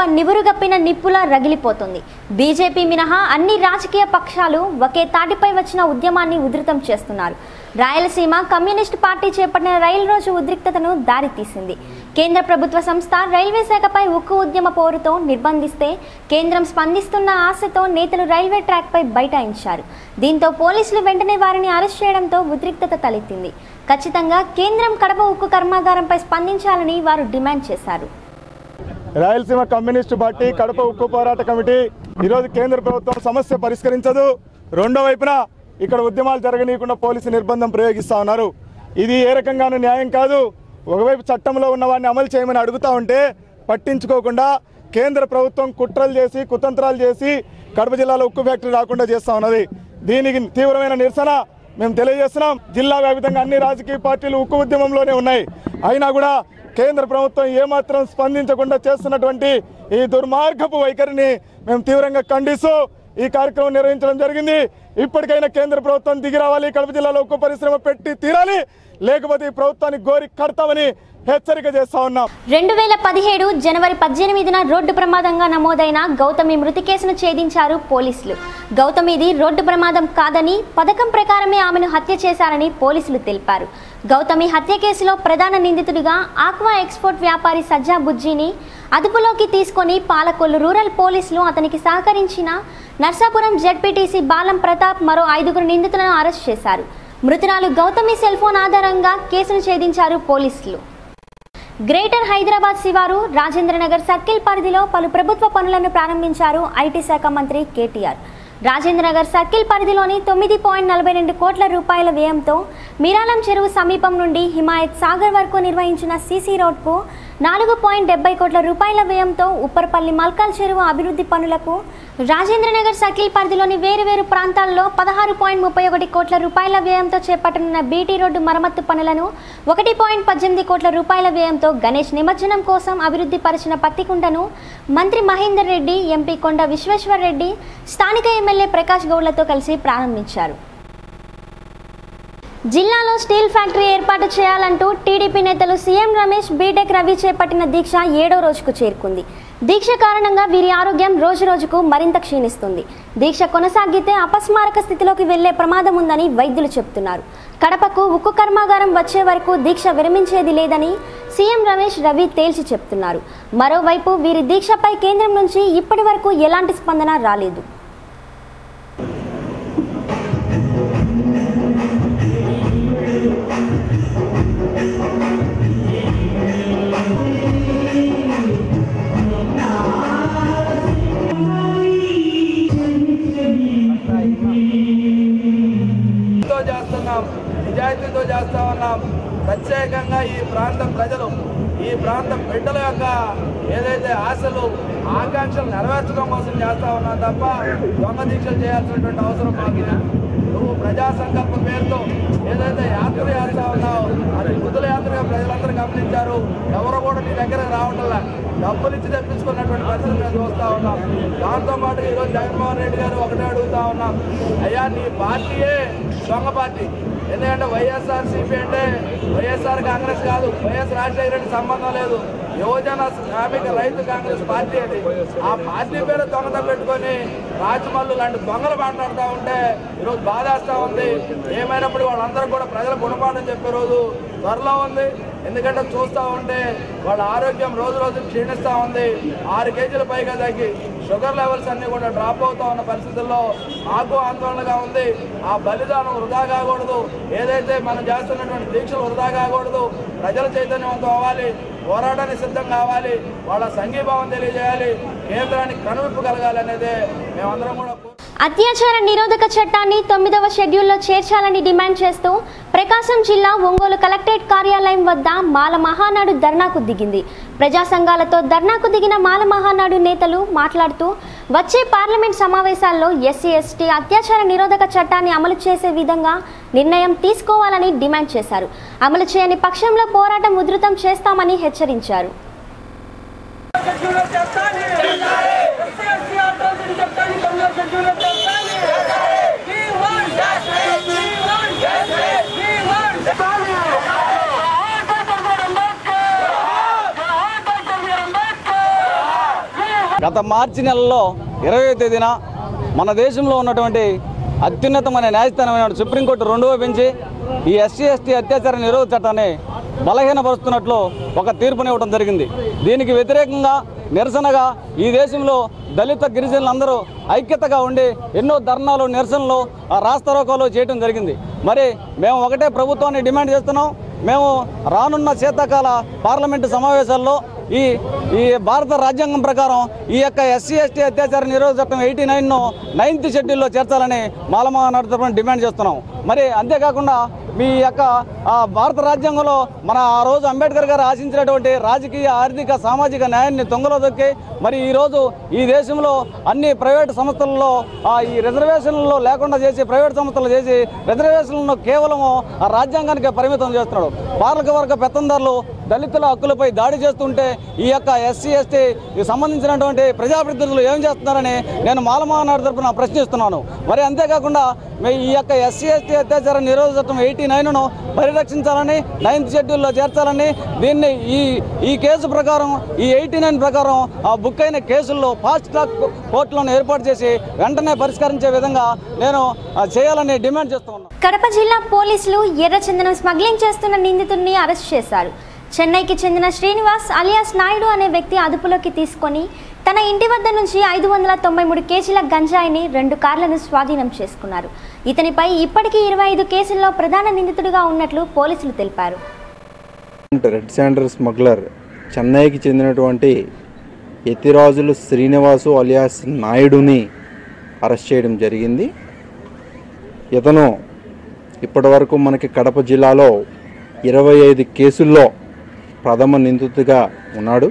Kadapa నివురుగప్పిన నిప్పులా రగిలిపోతుంది BJP మినహా అన్ని రాజకీయ పక్షాలు ఒకే తాటిపై వచ్చిన ఉద్యమాన్ని ఉధృతం చేస్తున్నారు రాయలసీమ కమ్యూనిస్ట్ పార్టీ చేపట్టిన రైలు రోజు ఉద్రిక్తతను దారితీసింది కేంద్ర ప్రభుత్వ సంస్థ రైల్వే శాఖపై ఉక్కు ఉద్యమ పోరుతో నిర్బంధిస్తే కేంద్రం స్పందిస్తున్న ఆశతో నేతలు రైల్వే ట్రాక్పై బైఠాయించారు దీంతో పోలీసులు వెంటనే వారిని అరెస్ట్ చేయడంతో ఉద్రిక్తత తలెత్తింది ఖచ్చితంగా కేంద్రం కడప ఉక్కు కర్మాగారంపై స్పందించాలని వారు డిమాండ్ చేశారు రాయలసీమ కమ్యూనిస్టు పార్టీ కడప ఉక్కు పోరాట కమిటీ ఈరోజు కేంద్ర ప్రభుత్వం సమస్య పరిష్కరించదు రెండో వైపున ఇక్కడ ఉద్యమాలు జరగనీయకుండా పోలీసు నిర్బంధం ప్రయోగిస్తా ఉన్నారు ఇది ఏ రకంగానూ న్యాయం కాదు ఒకవైపు చట్టంలో ఉన్న వాడిని అమలు చేయమని అడుగుతా ఉంటే పట్టించుకోకుండా కేంద్ర ప్రభుత్వం కుట్రలు చేసి కుతంత్రాలు చేసి కడప జిల్లాలో ఉక్కు ఫ్యాక్టరీ రాకుండా చేస్తా ఉన్నది దీనికి తీవ్రమైన నిరసన మేము తెలియజేస్తున్నాం జిల్లా వ్యాప్తంగా అన్ని రాజకీయ పార్టీలు ఉక్కు ఉద్యమంలోనే ఉన్నాయి అయినా కూడా కేంద్ర ప్రభుత్వం ఏమాత్రం స్పందించకుండా చేస్తున్నటువంటి ఈ దుర్మార్గపు వైఖరిని మేము తీవ్రంగా ఖండిస్తూ ఈ కార్యక్రమం నిర్వహించడం జరిగింది ఇప్పటికైనా కేంద్ర ప్రభుత్వం దిగి రావాలి కడప జిల్లాలో ఉక్కు పరిశ్రమ పెట్టి తీరాలి లేకపోతే ఈ ప్రభుత్వానికి గోరి కడతామని హెచ్చరిక చేస్తా ఉన్నాం రెండు వేల పదిహేడు జనవరి పద్దెనిమిదిన రోడ్డు ప్రమాదంగా నమోదైన గౌతమి మృతి కేసును ఛేదించారు పోలీసులు గౌతమిది రోడ్డు ప్రమాదం కాదని పథకం ప్రకారమే ఆమెను హత్య చేశారని పోలీసులు తెలిపారు గౌతమి హత్య కేసులో ప్రధాన నిందితుడిగా ఆక్వా ఎక్స్పోర్ట్ వ్యాపారి సజ్జా బుజ్జిని అదుపులోకి తీసుకొని పాలకొల్లు రూరల్ పోలీసులు అతనికి సహకరించిన నర్సాపురం జెడ్పీటీసీ బాలం ప్రతాప్ మరో ఐదుగురు నిందితులను అరెస్ట్ చేశారు మృతురాలు గౌతమి సెల్ ఫోన్ ఆధారంగా కేసును ఛేదించారు పోలీసులు గ్రేటర్ హైదరాబాద్ శివారు రాజేంద్రనగర్ సర్కిల్ పరిధిలో పలు ప్రభుత్వ పనులను ప్రారంభించారు ఐటీ శాఖ మంత్రి కేటీఆర్ రాజేంద్రనగర్ సర్కిల్ పరిధిలోని తొమ్మిది పాయింట్ నలభై రెండు కోట్ల రూపాయల వ్యయంతో మీరాలం చెరువు సమీపం నుండి హిమాయత్ సాగర్ వరకు నిర్వహించిన సీసీ రోడ్కు నాలుగు పాయింట్ డెబ్బై కోట్ల రూపాయల వ్యయంతో ఉప్పర్పల్లి మల్కాల్ చెరువు అభివృద్ధి పనులకు రాజేంద్రనగర్ సర్కిల్ పరిధిలోని వేరువేరు ప్రాంతాల్లో పదహారు పాయింట్ ముప్పై ఒకటి కోట్ల రూపాయల వ్యయంతో చేపట్టనున్న బీటీ రోడ్డు మరమ్మత్తు పనులను ఒకటి పాయింట్ పద్దెనిమిది కోట్ల రూపాయల వ్యయంతో గణేష్ నిమజ్జనం కోసం అభివృద్ధి పరిచిన పత్తికుంటను మంత్రి మహేందర్ రెడ్డి ఎంపీ కొండ విశ్వేశ్వర్ రెడ్డి స్థానిక ఎమ్మెల్యే ప్రకాష్ గౌడ్లతో కలిసి ప్రారంభించారు జిల్లాలో స్టీల్ ఫ్యాక్టరీ ఏర్పాటు చేయాలంటూ టీడీపీ నేతలు సీఎం రమేష్ బీటెక్ రవి చేపట్టిన దీక్ష ఏడో రోజుకు చేరుకుంది దీక్ష కారణంగా వీరి ఆరోగ్యం రోజు రోజుకు మరింత క్షీణిస్తుంది దీక్ష కొనసాగితే అపస్మారక స్థితిలోకి వెళ్లే ప్రమాదం ఉందని వైద్యులు చెబుతున్నారు కడపకు ఉక్కు కర్మాగారం వచ్చే వరకు దీక్ష విరమించేది లేదని సీఎం రమేష్ రవి తేల్చి చెప్తున్నారు మరోవైపు వీరి దీక్షపై కేంద్రం నుంచి ఇప్పటి వరకు ఎలాంటి స్పందన రాలేదు తో చేస్తున్నాం నిజాయితీతో చేస్తా ఉన్నాం ప్రత్యేకంగా ఈ ప్రాంతం ప్రజలు ఈ ప్రాంతం బిడ్డల యొక్క ఏదైతే ఆశలు ఆకాంక్షలు నెరవేర్చడం కోసం చేస్తా ఉన్నాం తప్ప దొంగ దీక్షలు చేయాల్సినటువంటి అవసరం మాకు నువ్వు ప్రజా సంకల్ప పేరుతో ఏదైతే యాత్ర చేస్తా ఉన్నావు అది మృదుల యాత్రగా ప్రజలందరూ గమనించారు ఎవరు కూడా నీ దగ్గరకు రావట్లా డబ్బులు ఇచ్చి తెప్పించుకున్నటువంటి పరిస్థితి మేము చూస్తా ఉన్నాం దాంతో పాటు ఈరోజు జగన్మోహన్ రెడ్డి గారు ఒకటే అడుగుతా ఉన్నాం అయ్యా నీ పార్టీయే దొంగ పార్టీ ఎందుకంటే వైఎస్ఆర్ సిపి అంటే వైఎస్ఆర్ కాంగ్రెస్ కాదు వైఎస్ రాజశేఖర రెడ్డి సంబంధం లేదు యువజన శ్రామిక రైతు కాంగ్రెస్ పార్టీ అది ఆ పార్టీ పేరు దొంగత పెట్టుకొని రాజమల్లు లాంటి దొంగలు మాట్లాడుతూ ఉంటే ఈరోజు బాధేస్తా ఉంది ఏమైనప్పుడు వాళ్ళందరూ కూడా ప్రజల గుణపాఠం చెప్పే రోజు త్వరలో ఉంది ఎందుకంటే చూస్తూ ఉంటే వాళ్ళ ఆరోగ్యం రోజు రోజు క్షీణిస్తూ ఉంది ఆరు కేజీల పైగా తగ్గి షుగర్ లెవెల్స్ అన్ని కూడా డ్రాప్ అవుతా ఉన్న పరిస్థితుల్లో మాకు ఆందోళనగా ఉంది ఆ బలిదానం వృధా కాకూడదు ఏదైతే మనం చేస్తున్నటువంటి దీక్షలు వృధా కాకూడదు ప్రజల చైతన్యవంతం అవ్వాలి పోరాటానికి సిద్ధం కావాలి వాళ్ళ సంఘీభావం తెలియజేయాలి కేంద్రానికి కనువిప్పు కలగాలి అనేదే మేమందరం కూడా కోరు- అత్యాచార నిరోధక చట్టాన్ని తొమ్మిదవ షెడ్యూల్లో చేర్చాలని డిమాండ్ చేస్తూ ప్రకాశం జిల్లా ఒంగోలు కలెక్టరేట్ కార్యాలయం వద్ద మాల మహానాడు ధర్నాకు దిగింది ప్రజా సంఘాలతో ధర్నాకు దిగిన మాల మహానాడు నేతలు మాట్లాడుతూ వచ్చే పార్లమెంట్ సమావేశాల్లో ఎస్సీ ఎస్టీ అత్యాచార నిరోధక చట్టాన్ని అమలు చేసే విధంగా నిర్ణయం తీసుకోవాలని డిమాండ్ చేశారు అమలు చేయని పక్షంలో పోరాటం ఉధృతం చేస్తామని హెచ్చరించారు We గత మార్చి నెలలో ఇరవై తేదీన మన దేశంలో ఉన్నటువంటి అత్యున్నతమైన న్యాయస్థానమైన సుప్రీంకోర్టు రెండవ పెంచి ఈ ఎస్సీ ఎస్టీ అత్యాచార నిరోధక చట్టాన్ని బలహీనపరుస్తున్నట్లు ఒక తీర్పునివ్వడం జరిగింది దీనికి వ్యతిరేకంగా నిరసనగా ఈ దేశంలో దళిత గిరిజనులందరూ ఐక్యతగా ఉండి ఎన్నో ధర్నాలు నిరసనలు ఆ రాస్తారోకోలు చేయడం జరిగింది మరి మేము ఒకటే ప్రభుత్వాన్ని డిమాండ్ చేస్తున్నాం మేము రానున్న శీతాకాల పార్లమెంటు సమావేశాల్లో ఈ ఈ భారత రాజ్యాంగం ప్రకారం ఈ యొక్క ఎస్సీ ఎస్టీ అత్యాచార నిరోధక చట్టం ఎయిటీ నైన్ను నైన్త్ షెడ్యూల్లో చేర్చాలని మాలమహానాడు తరఫున డిమాండ్ చేస్తున్నాం మరి అంతేకాకుండా మీ యొక్క ఆ భారత రాజ్యాంగంలో మన ఆ రోజు అంబేద్కర్ గారు ఆశించినటువంటి రాజకీయ ఆర్థిక సామాజిక న్యాయాన్ని తొంగలో దొక్కి మరి ఈరోజు ఈ దేశంలో అన్ని ప్రైవేట్ సంస్థలలో ఆ ఈ రిజర్వేషన్లలో లేకుండా చేసి ప్రైవేట్ సంస్థలు చేసి రిజర్వేషన్లను కేవలం ఆ రాజ్యాంగానికి పరిమితం చేస్తున్నాడు పాలకవర్గ పెత్తందారులు దళితుల హక్కులపై దాడి చేస్తుంటే ఈ యొక్క ఎస్సీ ఎస్టీ సంబంధించినటువంటి ప్రజాప్రతినిధులు ఏం చేస్తున్నారని నేను మాలమహానాడు తరపున ప్రశ్నిస్తున్నాను మరి అంతేకాకుండా మీ ఈ యొక్క ఎస్సీ ఎస్టీ అత్యాచార నిరోధక చట్టం ఎయిటీ నైన్ను పరిరక్షించాలని నైన్త్ షెడ్యూల్లో చేర్చాలని దీన్ని ఈ ఈ కేసు ప్రకారం ఈ ఎయిటీ నైన్ ప్రకారం ఆ బుక్ అయిన కేసుల్లో ఫాస్ట్ ట్రాక్ కోర్టులను ఏర్పాటు చేసి వెంటనే పరిష్కరించే విధంగా నేను ఆ, చేయాలని డిమాండ్ చేస్తున్నాను కడప జిల్లా పోలీసులు ఎర్రచందనం స్మగ్లింగ్ చేస్తున్న నిందితుడిని అరెస్ట్ చేశారు చెన్నైకి చెందిన శ్రీనివాస్ అలియాస్ నాయుడు అనే వ్యక్తి అదుపులోకి తీసుకొని తన ఇంటి వద్ద నుంచి ఐదు వందల తొంభై మూడు కేజీల గంజాయిని రెండు కార్లను స్వాధీనం చేసుకున్నారు ఇతనిపై ఇప్పటికీ ఇరవై ఐదు కేసుల్లో ప్రధాన నిందితుడిగా ఉన్నట్లు పోలీసులు తెలిపారు రెడ్ శాండర్ స్మగ్లర్ చెన్నైకి చెందినటువంటి యతిరాజులు శ్రీనివాసు అలియాస్ నాయుడుని అరెస్ట్ చేయడం జరిగింది ఇతను ఇప్పటివరకు మనకి కడప జిల్లాలో ఇరవై ఐదు కేసుల్లో ప్రథమ నిందితుడిగా ఉన్నాడు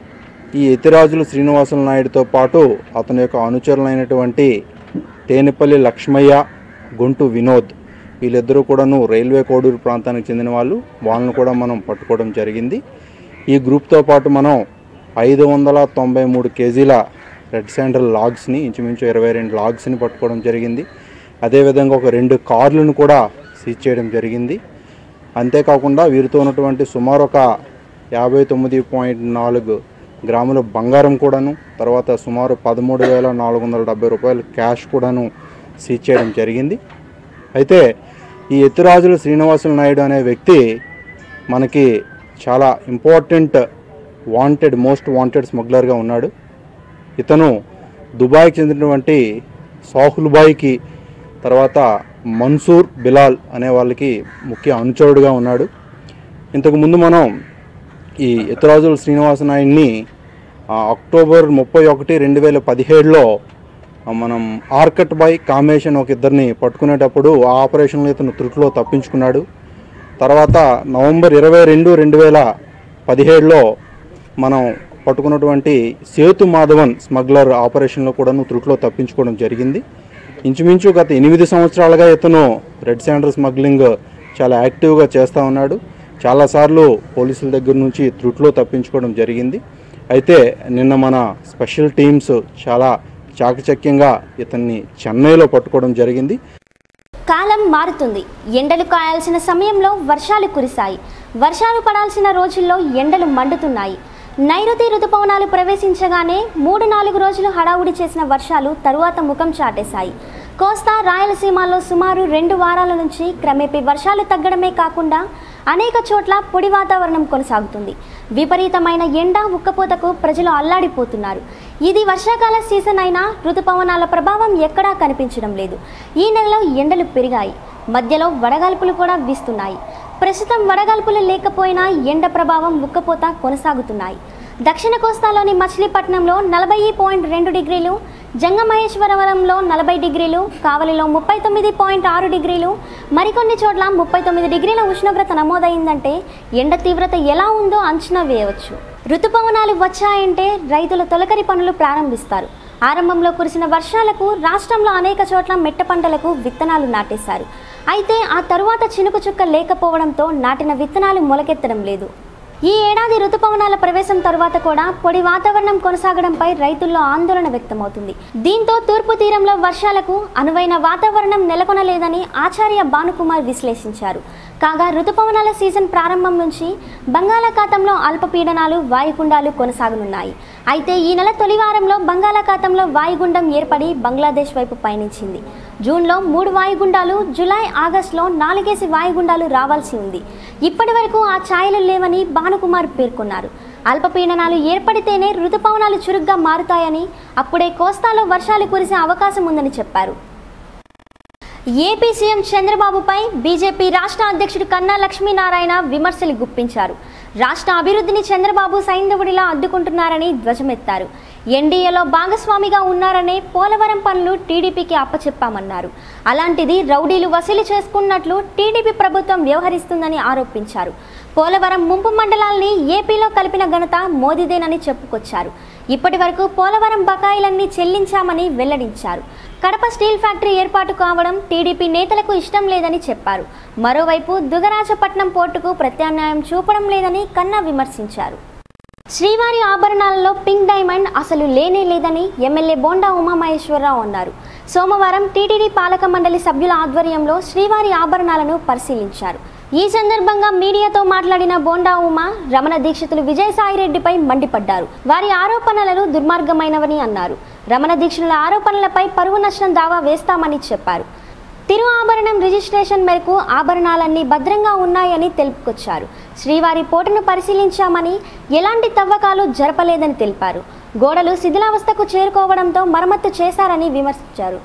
ఈ యతిరాజులు శ్రీనివాసులు నాయుడుతో పాటు అతని యొక్క అనుచరులైనటువంటి తేనిపల్లి లక్ష్మయ్య గుంటు వినోద్ వీళ్ళిద్దరూ కూడాను రైల్వే కోడూరు ప్రాంతానికి చెందిన వాళ్ళు వాళ్ళను కూడా మనం పట్టుకోవడం జరిగింది ఈ గ్రూప్తో పాటు మనం ఐదు వందల తొంభై మూడు కేజీల రెడ్ శాండల్ లాగ్స్ని ఇంచుమించు ఇరవై రెండు లాగ్స్ని పట్టుకోవడం జరిగింది అదేవిధంగా ఒక రెండు కార్లను కూడా సీజ్ చేయడం జరిగింది అంతేకాకుండా వీరితో ఉన్నటువంటి సుమారు ఒక యాభై తొమ్మిది పాయింట్ నాలుగు గ్రాముల బంగారం కూడాను తర్వాత సుమారు పదమూడు వేల నాలుగు వందల డెబ్బై రూపాయలు క్యాష్ కూడాను సీజ్ చేయడం జరిగింది అయితే ఈ ఎత్తురాజుల శ్రీనివాసులు నాయుడు అనే వ్యక్తి మనకి చాలా ఇంపార్టెంట్ వాంటెడ్ మోస్ట్ వాంటెడ్ స్మగ్లర్గా ఉన్నాడు ఇతను దుబాయ్కి చెందినటువంటి సాహుల్ బాయ్కి తర్వాత మన్సూర్ బిలాల్ అనే వాళ్ళకి ముఖ్య అనుచరుడుగా ఉన్నాడు ఇంతకు ముందు మనం ఈ ఎత్తురాజుల శ్రీనివాస నాయుడిని ఆ, అక్టోబర్ ముప్పై ఒకటి రెండు వేల పదిహేడులో ఆ, మనం ఆర్కట్ బాయ్ కామేషన్ ఒక ఇద్దరిని పట్టుకునేటప్పుడు ఆ ఆపరేషన్లో ఇతను త్రుట్లో తప్పించుకున్నాడు తర్వాత నవంబర్ ఇరవై రెండు రెండు వేల పదిహేడులో మనం పట్టుకున్నటువంటి సేతు మాధవన్ స్మగ్లర్ ఆపరేషన్లో కూడాను త్రుట్లో తప్పించుకోవడం జరిగింది ఇంచుమించు గత ఎనిమిది సంవత్సరాలుగా ఇతను రెడ్ శాండర్ స్మగ్లింగ్ చాలా యాక్టివ్గా చేస్తూ ఉన్నాడు చాలాసార్లు పోలీసుల దగ్గర నుంచి త్రుట్లో తప్పించుకోవడం జరిగింది అయితే నిన్న మన స్పెషల్ టీమ్స్ చాలా చాకచక్యంగా ఇతన్ని చెన్నైలో పట్టుకోవడం జరిగింది కాలం మారుతుంది ఎండలు కాయాల్సిన సమయంలో వర్షాలు కురిశాయి వర్షాలు పడాల్సిన రోజుల్లో ఎండలు మండుతున్నాయి నైరుతి రుతుపవనాలు ప్రవేశించగానే మూడు నాలుగు రోజులు హడావుడి చేసిన వర్షాలు తరువాత ముఖం చాటేశాయి కోస్తా రాయలసీమలో సుమారు రెండు వారాల నుంచి క్రమేపీ వర్షాలు తగ్గడమే కాకుండా అనేక చోట్ల పొడి వాతావరణం కొనసాగుతుంది విపరీతమైన ఎండ ఉక్కపోతకు ప్రజలు అల్లాడిపోతున్నారు ఇది వర్షాకాల సీజన్ అయినా ఋతుపవనాల ప్రభావం ఎక్కడా కనిపించడం లేదు ఈ నెలలో ఎండలు పెరిగాయి మధ్యలో వడగాల్పులు కూడా వీస్తున్నాయి ప్రస్తుతం వడగాల్పులు లేకపోయినా ఎండ ప్రభావం ఉక్కపోత కొనసాగుతున్నాయి దక్షిణ కోస్తాలోని మచిలీపట్నంలో నలభై పాయింట్ రెండు డిగ్రీలు జంగమహేశ్వరవరంలో నలభై డిగ్రీలు కావలిలో ముప్పై తొమ్మిది పాయింట్ ఆరు డిగ్రీలు మరికొన్ని చోట్ల ముప్పై తొమ్మిది డిగ్రీల ఉష్ణోగ్రత నమోదైందంటే ఎండ తీవ్రత ఎలా ఉందో అంచనా వేయవచ్చు ఋతుపవనాలు వచ్చాయంటే రైతుల తొలకరి పనులు ప్రారంభిస్తారు ఆరంభంలో కురిసిన వర్షాలకు రాష్ట్రంలో అనేక చోట్ల మెట్ట పంటలకు విత్తనాలు నాటేశారు అయితే ఆ తరువాత చినుకు చుక్క లేకపోవడంతో నాటిన విత్తనాలు మొలకెత్తడం లేదు ఈ ఏడాది ఋతుపవనాల ప్రవేశం తరువాత కూడా పొడి వాతావరణం కొనసాగడంపై రైతుల్లో ఆందోళన వ్యక్తమవుతుంది దీంతో తూర్పు తీరంలో వర్షాలకు అనువైన వాతావరణం నెలకొనలేదని ఆచార్య భానుకుమార్ విశ్లేషించారు కాగా రుతుపవనాల సీజన్ ప్రారంభం నుంచి బంగాళాఖాతంలో అల్పపీడనాలు వాయుగుండాలు కొనసాగనున్నాయి అయితే ఈ నెల తొలి వారంలో బంగాళాఖాతంలో వాయుగుండం ఏర్పడి బంగ్లాదేశ్ వైపు పయనించింది జూన్లో మూడు వాయుగుండాలు జూలై ఆగస్టులో నాలుగేసి వాయుగుండాలు రావాల్సి ఉంది ఇప్పటి వరకు ఆ ఛాయలు లేవని భానుకుమార్ పేర్కొన్నారు అల్పపీడనాలు ఏర్పడితేనే రుతుపవనాలు చురుగ్గా మారుతాయని అప్పుడే కోస్తాలో వర్షాలు కురిసే అవకాశం ఉందని చెప్పారు ఏపీ సీఎం చంద్రబాబుపై బీజేపీ రాష్ట్ర అధ్యక్షుడు కన్నా లక్ష్మీనారాయణ విమర్శలు గుప్పించారు రాష్ట్ర అభివృద్ధిని చంద్రబాబు సైంధవుడిలా అడ్డుకుంటున్నారని ధ్వజమెత్తారు ఎన్డీఏలో భాగస్వామిగా ఉన్నారనే పోలవరం పనులు టీడీపీకి అప్పచెప్పామన్నారు అలాంటిది రౌడీలు వసూలు చేసుకున్నట్లు టీడీపీ ప్రభుత్వం వ్యవహరిస్తుందని ఆరోపించారు పోలవరం ముంపు మండలాల్ని ఏపీలో కలిపిన ఘనత మోదీదేనని చెప్పుకొచ్చారు ఇప్పటి వరకు పోలవరం బకాయిలన్నీ చెల్లించామని వెల్లడించారు కడప స్టీల్ ఫ్యాక్టరీ ఏర్పాటు కావడం టీడీపీ నేతలకు ఇష్టం లేదని చెప్పారు మరోవైపు దుగరాజపట్నం పోర్టుకు ప్రత్యామ్నాయం చూపడం లేదని కన్నా విమర్శించారు శ్రీవారి ఆభరణాలలో పింక్ డైమండ్ అసలు లేనే లేదని ఎమ్మెల్యే బోండా ఉమామహేశ్వరరావు అన్నారు సోమవారం టీటీడీ పాలక మండలి సభ్యుల ఆధ్వర్యంలో శ్రీవారి ఆభరణాలను పరిశీలించారు ఈ సందర్భంగా మీడియాతో మాట్లాడిన బోండా ఉమా రమణ దీక్షితులు విజయసాయిరెడ్డిపై మండిపడ్డారు వారి ఆరోపణలను దుర్మార్గమైనవని అన్నారు రమణ దీక్షితుల ఆరోపణలపై పరువు నష్టం దావా వేస్తామని చెప్పారు తిరు ఆభరణం రిజిస్ట్రేషన్ మేరకు ఆభరణాలన్నీ భద్రంగా ఉన్నాయని తెలుపుకొచ్చారు శ్రీవారి పోటును పరిశీలించామని ఎలాంటి తవ్వకాలు జరపలేదని తెలిపారు గోడలు శిథిలావస్థకు చేరుకోవడంతో మరమ్మత్తు చేశారని విమర్శించారు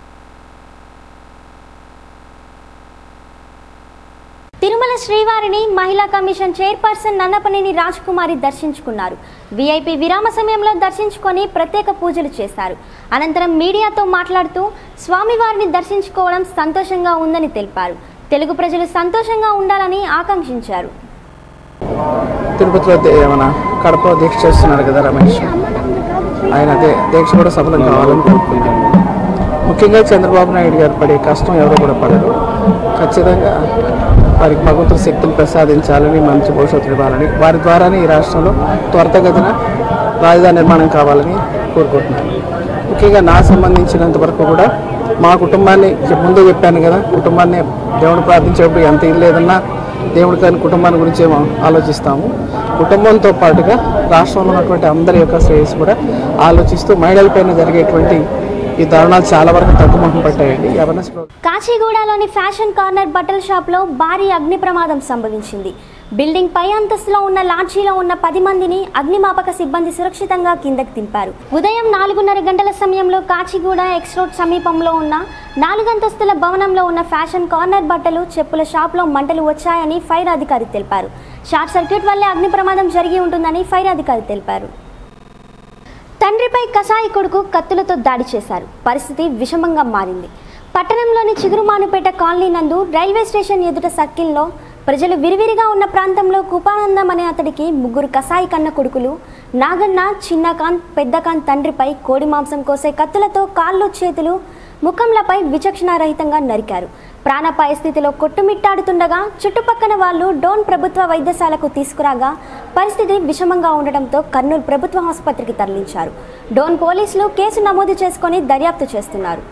తిరుమల శ్రీవారిని మహిళా కమిషన్ చైర్పర్సన్ నన్నపనేని రాజకుమారి దర్శించుకున్నారు వీఐపీ విరామ సమయంలో దర్శించుకొని ప్రత్యేక పూజలు చేశారు అనంతరం మీడియాతో మాట్లాడుతూ స్వామివారిని దర్శించుకోవడం సంతోషంగా ఉందని తెలిపారు తెలుగు ప్రజలు సంతోషంగా ఉండాలని ఆకాంక్షించారు తిరుపతిలో దే- మన కడపలో దీక్ష చేస్తున్నారు కదా రమేష్ ఆయన అదే దీక్ష కూడా సఫలం కావాలని కోరుకుంటున్నాను ముఖ్యంగా చంద్రబాబు నాయుడు గారు పడే కష్టం ఎవరు కూడా పడరు ఖచ్చితంగా వారికి భగవంతుడు శక్తిని ప్రసాదించాలని మంచి భవిష్యత్తు ఇవ్వాలని వారి ద్వారానే ఈ రాష్ట్రంలో త్వరితగతిన రాజధాని నిర్మాణం కావాలని కోరుకుంటున్నాను ముఖ్యంగా నా సంబంధించినంత వరకు కూడా మా కుటుంబాన్ని చెప్- ముందే చెప్పాను కదా కుటుంబాన్ని దేవుడు ప్రార్థించేటప్పుడు ఎంత ఇల్లు లేదన్నా దేవుడి కానీ కుటుంబాన్ని గురించి ఏమో ఆలోచిస్తాము కుటుంబంతో పాటుగా రాష్ట్రంలో ఉన్నటువంటి అందరి యొక్క శ్రేయస్సు కూడా ఆలోచిస్తూ మహిళలపైన జరిగేటువంటి ఈ దారుణాలు చాలా వరకు తగ్గుముఖం పట్టాయండి అవేర్నెస్ ప్రోగ్రామ్ కాచిగూడలోని ఫ్యాషన్ కార్నర్ బట్టల షాప్లో భారీ అగ్ని ప్రమాదం సంభవించింది బిల్డింగ్ పై అంతస్తులో ఉన్న లాడ్జీలో ఉన్న పది మందిని అగ్నిమాపక సిబ్బంది సురక్షితంగా కిందకి దింపారు ఉదయం నాలుగున్నర గంటల సమయంలో కాచిగూడ ఎక్స్ రోడ్ సమీపంలో ఉన్న నాలుగంతస్తుల భవనంలో ఉన్న ఫ్యాషన్ కార్నర్ బట్టలు చెప్పుల షాప్లో మంటలు వచ్చాయని ఫైర్ అధికారి తెలిపారు షార్ట్ సర్క్యూట్ వల్లే అగ్ని ప్రమాదం జరిగి ఉంటుందని ఫైర్ అధికారి తెలిపారు తండ్రిపై కసాయి కొడుకు కత్తులతో దాడి చేశారు పరిస్థితి విషమంగా మారింది పట్టణంలోని చిగురుమానుపేట కాలనీ నందు రైల్వే స్టేషన్ ఎదుట సర్కిల్లో ప్రజలు విరివిరిగా ఉన్న ప్రాంతంలో కుపానందం అనే అతడికి ముగ్గురు కసాయి కన్న కొడుకులు నాగన్న చిన్నకాంత్ పెద్దకాంత్ తండ్రిపై కోడి మాంసం కోసే కత్తులతో కాళ్ళు చేతులు ముఖంలపై విచక్షణారహితంగా నరికారు ప్రాణాపాయ స్థితిలో కొట్టుమిట్టాడుతుండగా చుట్టుపక్కల వాళ్ళు డోన్ ప్రభుత్వ వైద్యశాలకు తీసుకురాగా పరిస్థితి విషమంగా ఉండటంతో కర్నూలు ప్రభుత్వ ఆసుపత్రికి తరలించారు డోన్ పోలీసులు కేసు నమోదు చేసుకొని దర్యాప్తు చేస్తున్నారు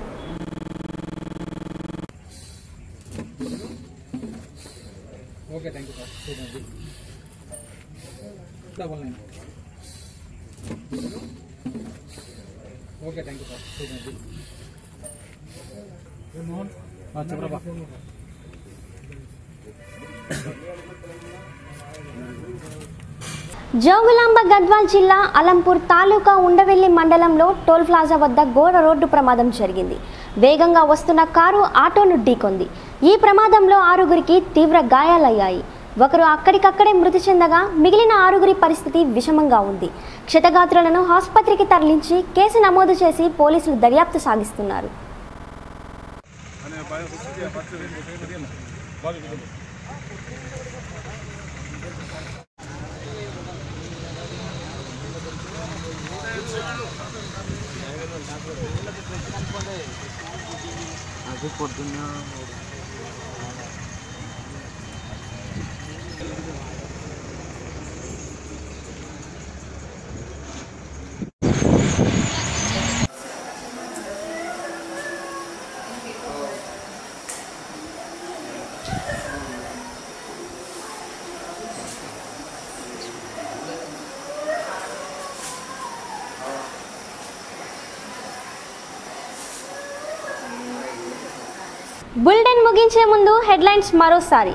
జోగులాంబ గద్వాల్ జిల్లా అలంపూర్ తాలూకా ఉండవెల్లి మండలంలో టోల్ ప్లాజా వద్ద ఘోర రోడ్డు ప్రమాదం జరిగింది వేగంగా వస్తున్న కారు ఆటోను ఢీకొంది ఈ ప్రమాదంలో ఆరుగురికి తీవ్ర గాయాలయ్యాయి ఒకరు అక్కడికక్కడే మృతి చెందగా మిగిలిన ఆరుగురి పరిస్థితి విషమంగా ఉంది క్షతగాత్రులను ఆసుపత్రికి తరలించి కేసు నమోదు చేసి పోలీసులు దర్యాప్తు సాగిస్తున్నారు బులెటిన్ ముగించే ముందు హెడ్లైన్స్ మరోసారి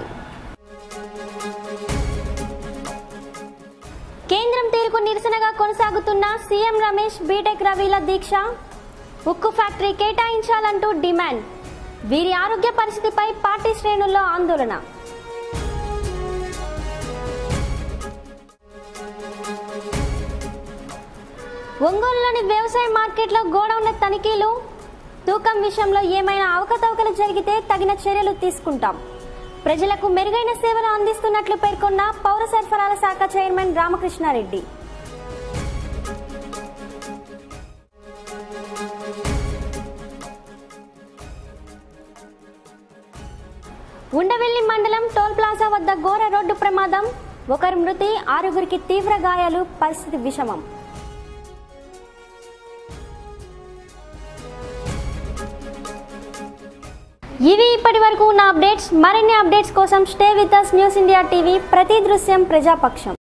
కేంద్రం తీరుకు నిరసనగా కొనసాగుతున్న సీఎం రమేష్ బీటెక్ రవిల దీక్ష ఉక్కు ఫ్యాక్టరీ కేటాయించాలంటూ డిమాండ్ వీరి ఆరోగ్య పరిస్థితిపై పార్టీ శ్రేణుల్లో ఆందోళన ఒంగోలులోని వ్యవసాయ మార్కెట్లో గోడౌన్ల తనిఖీలు తూకం విషయంలో ఏమైనా అవకతవకలు జరిగితే తగిన చర్యలు తీసుకుంటాం ప్రజలకు మెరుగైన సేవలు అందిస్తున్నట్లు పేర్కొన్న పౌర సరఫరాల శాఖ చైర్మన్ రామకృష్ణారెడ్డి ఉండవెల్లి మండలం టోల్ ప్లాజా వద్ద ఘోర రోడ్డు ప్రమాదం ఒకరి మృతి ఆరుగురికి తీవ్ర గాయాలు పరిస్థితి విషమం ఇవి ఇప్పటి వరకు ఉన్న అప్డేట్స్ మరిన్ని అప్డేట్స్ కోసం stay with us news India TV ప్రతి దృశ్యం ప్రజాపక్షం